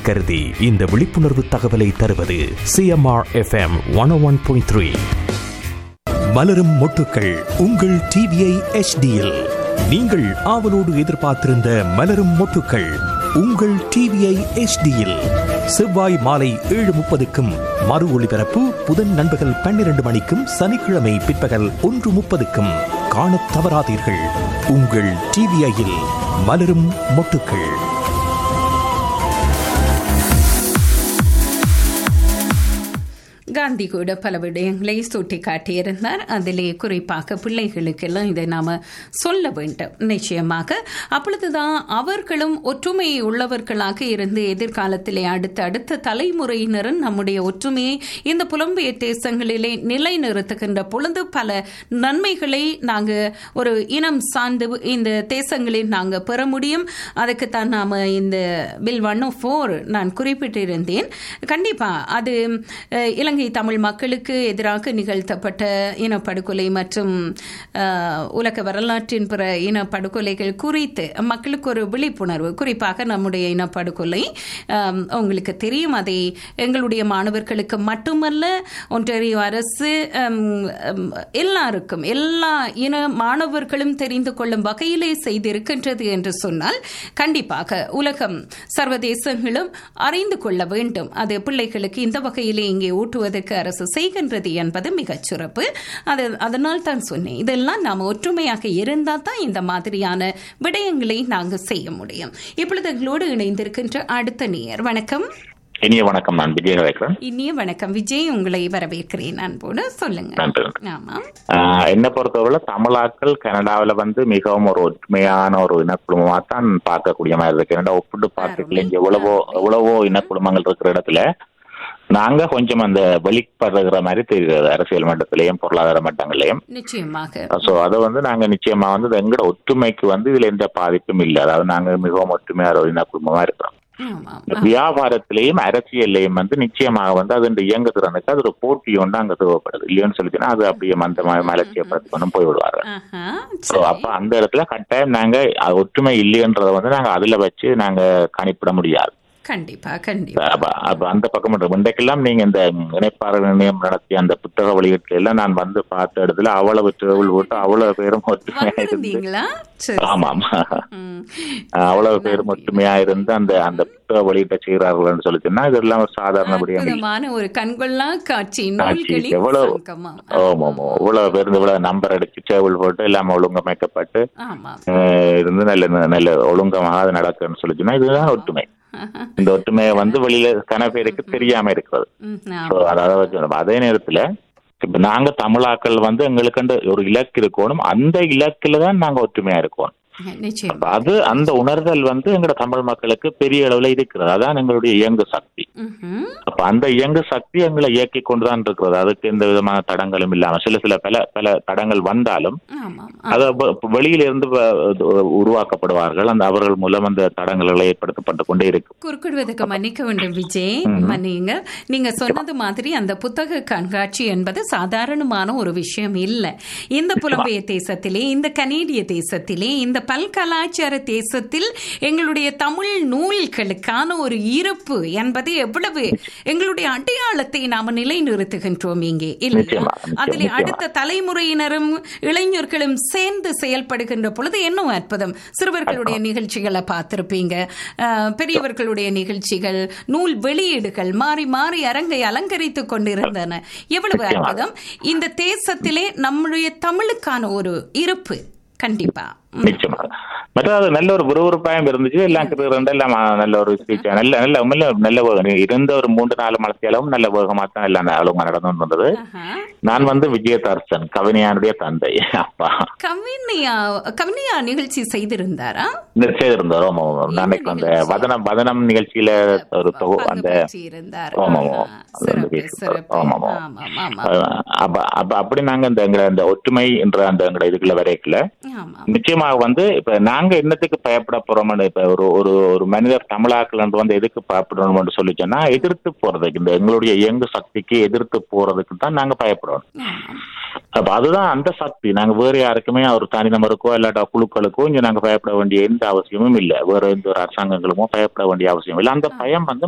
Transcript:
கருதி இந்த விழிப்புணர்வு தகவலை தருவது CMR FM one one point three மலரும் மொட்டுக்கள் உங்கள் டிவிஐ எச்டியில் நீங்கள் ஆவலோடு எதிர்பார்த்திருந்த மலரும் மொட்டுக்கள் உங்கள் டிவிஐ எச்டியில் செவ்வாய் மாலை ஏழு முப்பதுக்கும் மறு ஒளிபரப்பு புதன் நண்பகல் பன்னிரண்டு மணிக்கும் சனிக்கிழமை பிற்பகல் ஒன்று முப்பதுக்கும் காணத் தவறாதீர்கள் உங்கள் டிவிஐயில் மலரும் மொட்டுக்கள் காந்தி கூட பல விடயங்களை சுட்டி காட்டியிருந்தார் அதிலே குறிப்பாக பிள்ளைகளுக்கெல்லாம் இதை நாம சொல்ல வேண்டும் நிச்சயமாக அப்பொழுதுதான் அவர்களும் ஒற்றுமை உள்ளவர்களாக இருந்து எதிர்காலத்திலே அடுத்த அடுத்த தலைமுறையினரும் நம்முடைய ஒற்றுமையை இந்த புலம்பெயர் தேசங்களிலே நிலைநிறுத்துகின்ற பொழுது பல நன்மைகளை நாங்க ஒரு இனம் சார்ந்து இந்த தேசங்களில் நாங்க பெற முடியும் அதுக்குத்தான் நாம இந்த பில் ஒன் ஃபோர் நான் குறிப்பிட்டிருந்தேன் கண்டிப்பா அது அஹ், இலங்கை தமிழ் மக்களுக்கு எதிராக நிகழ்த்தப்பட்ட இனப்படுகொலை மற்றும் அஹ், உலக வரலாற்றின் பிற இனப்படுகொலைகள் குறித்து மக்களுக்கு ஒரு விழிப்புணர்வு குறிப்பாக நம்முடைய இனப்படுகொலை அஹ், உங்களுக்கு தெரியும் அதை எங்களுடைய மாணவர்களுக்கு மட்டுமல்ல ஒன்றாரியோ அரசு அம், அம், எல்லாருக்கும் எல்லா இன மாணவர்களும் தெரிந்து கொள்ளும் வகையிலே செய்திருக்கின்றது என்று சொன்னால் கண்டிப்பாக உலகம் சர்வதேசங்களும் அறிந்து கொள்ள வேண்டும் அது பிள்ளைகளுக்கு இந்த வகையிலே இங்கே ஊட்டுவதற்கு அரசு செய்கின்றது என்பது மிகச் சிறப்பு அது அதனால் தான் சொன்னேன் இதெல்லாம் நாம் ஒற்றுமையாக இருந்தால் தான் இந்த மாதிரியான விடயங்களை நாங்கள் செய்ய முடியும் இப்பொழுது எங்களோடு இணைந்திருக்கின்ற அடுத்த நேயர் வணக்கம் இனிய வணக்கம் நான் விஜய் வைக்கிறேன் இனிய வணக்கம் விஜய் உங்களை வரவேற்கிறேன் அன்போடு சொல்லுங்க நன்றி. ஆமாம் ஆஹ் என்னை பொறுத்தவரை தமிழாக்கள் கனடாவுல வந்து மிகவும் ஒரு ஒற்றுமையான ஒரு இனக்குழுமமா தான் பார்க்கக்கூடிய மாதிரி இருக்கு ஏன்னா ஒப்பிட்டு பார்த்துக்கல இங்க எவ்வளவோ எவ்வளவோ இனக்குழுமங்கள் இருக்கிற இடத்துல நாங்க கொஞ்சம் அந்த வெளிப்படுகிற மாதிரி தெரிகிறது அரசியல் மட்டத்திலையும் பொருளாதார மட்டங்களையும் நிச்சயமாக சோ அதை வந்து நாங்க நிச்சயமா வந்து இது எங்களோட ஒற்றுமைக்கு வந்து இதுல எந்த பாதிப்பும் இல்லை அதாவது நாங்க மிகவும் ஒற்றுமையான ஒரு இனக்குழுமமா இருக்கிறோம் ஆமாம் வியாபாரத்திலையும் அரசியல்லையும் வந்து நிச்சயமாக வந்து அது இயங்குதிறனுக்கு அது ஒரு போட்டி ஒன்று அங்க தேவைப்படுது இல்லைன்னு சொல்லிச்சுன்னா அது அப்படியே மந்த மலட்சியப்படுத்தி கொண்டு போய்விடுவாங்க ஆஹா, ஸோ சரி. அப்ப அந்த இடத்துல கட்டாயம் நாங்க அது ஒற்றுமை இல்லைன்றதை வந்து நாங்க அதுல வச்சு நாங்க கணிப்பிட முடியாது கண்டிப்பா கண்டிப்பா அப்ப அப்ப அந்த பக்கம் மட்டும் இன்றைக்கெல்லாம் நீங்க இந்த இணைப்பாளர் நிலையம் நடத்திய அந்த புத்தக வெளியீட்டுல எல்லாம் நான் வந்து பார்த்த இடத்துல அவ்வளவு ட்ரெவல் போட்டு அவ்வளவு பேரும் ஒற்றுமையா இருந்து வந்திருந்தீங்களா சரி ஆமாம் ம். அவ்வளவு பேரும் ஒற்றுமையா இருந்து அந்த அந்த புத்தக வெளியிட்ட செய்கிறார்கள்னு சொல்லி சொன்னா இதெல்லாம் ஒரு சாதாரண விடயம் இல்லை. அற்புதமான ஒரு கண்கொள்ளா காட்சி காட்சி நூல்களின் எவ்வளவு சங்கமம். ஆமா ஆமா இவ்வளவு பேர் இவ்வளவு நம்பர் அடிச்சு சேவல் போட்டு எல்லாம் ஒழுங்கமைக்கப்பட்டு ஆமா அஹ், இருந்து நல்ல நல்ல ஒழுங்கமாக அது நடக்குன்னு சொல்லி சொன்னா இதுதான் ஒற்றுமை இந்த ஒற்றுமையை வந்து வெளியில கன பேருக்கு தெரியாம இருக்கிறது ம், ஆமா. So, அதாவது வச்சு- அதே நேரத்துல இப்ப நாங்க தமிழாக்கள் வந்து எங்களுக்கு ஒரு இலக்கு இருக்கணும் அந்த இலக்குல தான் நாங்க ஒற்றுமையா இருக்கோம் நிச்சயம் அப்ப அது அந்த உணர்தல் வந்து எங்களோட தமிழ் மக்களுக்கு பெரிய அளவுல இருக்கிறது அதான் எங்களுடைய இயங்கு சக்தி ம்ஹும். அப்ப அந்த இயங்கு சக்தி எங்களை இயக்கி கொண்டுதான் இருக்கிறது அதுக்கு எந்த விதமான தடங்களும் இல்லாம சில சில பல பல தடங்கள் வந்தாலும் ஆமாம் அது வ- வெளியில இருந்து வ- உருவாக்கப்படுவார்கள் அந்த அவர்கள் மூலம் அந்த தடங்களை ஏற்படுத்தப்பட்டு கொண்டே இருக்கு குறுக்கிடுவதற்கு மன்னிக்க வேண்டும் விஜய் மன்னிங்க நீங்க சொன்னது மாதிரி அந்த புத்தக கண்காட்சி என்பது சாதாரணமான ஒரு விஷயம் இல்லை இந்த புலம்பெயர் தேசத்திலே இந்த கனேடிய தேசத்திலே இந்த பல்கலாச்சார தேசத்தில் எங்களுடைய தமிழ் நூல்களுக்கான ஒரு இருப்பு என்பது எவ்வளவு எங்களுடைய அடையாளத்தை நாம நிலைநிறுத்துகின்றோம் இங்கே இல்லையா நிச்சயமா, நிச்சயமா, அதில் நிச்சயமா. அடுத்த தலைமுறையினரும் இளைஞர்களும் சேர்ந்து செயல்படுகின்ற பொழுது இன்னும் அற்புதம் சிறுவர்களுடைய நிகழ்ச்சிகளை பார்த்திருப்பீங்க அஹ், பெரியவர்களுடைய நிகழ்ச்சிகள் நூல் வெளியீடுகள் மாறி மாறி அரங்கை அலங்கரித்துக் கொண்டிருந்தன எவ்வளவு நிச்சயமா. அற்புதம் இந்த தேசத்திலே நம்முடைய தமிழுக்கான ஒரு இருப்பு கண்டிப்பா ம். நிச்சயமா மற்ற அது நல்ல ஒரு விறுவிறுப்பாயம் இருந்துச்சு எல்லாம் ரெண்டு எல்லாம் நல்ல ஒரு ஸ்பீச் நல்ல நல்ல உண்மையில நல்ல வேகம். இருந்த ஒரு மூன்று நாலு மலத்தியாலும் நல்ல வேகமா தான் எல்லாம் அழுங்க நடந்து வந்தது ஆஹா. நான் வந்து விஜயதர்சன் கவிஞானுடைய தந்தை அப்பா கவினியா கவினியா நிகழ்ச்சி செய்திருந்தாரா இந்த செய்திருந்தார் ஆமா ஆமா என்ன அன்னைக்கு அந்த நிகழ்ச்சி? வதனம் வதனம் நிகழ்ச்சியில ஒரு தொகு பங்கு அந்த பெற்றிருந்தார். ஆமா, ஆமா. ஆஹா. அது வந்து சிறப்பு பேசியிருந்தார். சிறப்பு ஆமா, ஆமா. ஆமாம் ஆமாம் அஹ் அப்ப அப்ப அப்படி நாங்க இந்த எங்களை அந்த ஒற்றுமை என்ற அந்த எங்களை இதுக்குள்ள வரைக்கல ஆமாம் நிச்சயமாக வந்து இப்ப நாங்க என்னத்துக்கு பயப்பட போறோம்னு இப்ப ஒரு ஒரு ஒரு மனிதர் தமிழாக்கள் என்று வந்து எதுக்கு பயப்படணும்னு சொல்லி சொன்னா எதிர்த்து போறதுக்கு இந்த எங்களுடைய இயங்கு சக்திக்கு எதிர்த்து போறதுக்கு தான் நாங்க பயப்படுறோம் ஆமாம் அப்ப அதுதான் அந்த சக்தி நாங்க வேற யாருக்குமே ஒரு தனிநபருக்கோ இல்லாட்டா குழுக்களுக்கோ இங்க நாங்க பயப்பட வேண்டிய எந்த அவசியமும் இல்லை வேற எந்த ஒரு அரசாங்கங்களுமோ பயப்பட வேண்டிய அவசியம் இல்லை அந்த பயம் வந்து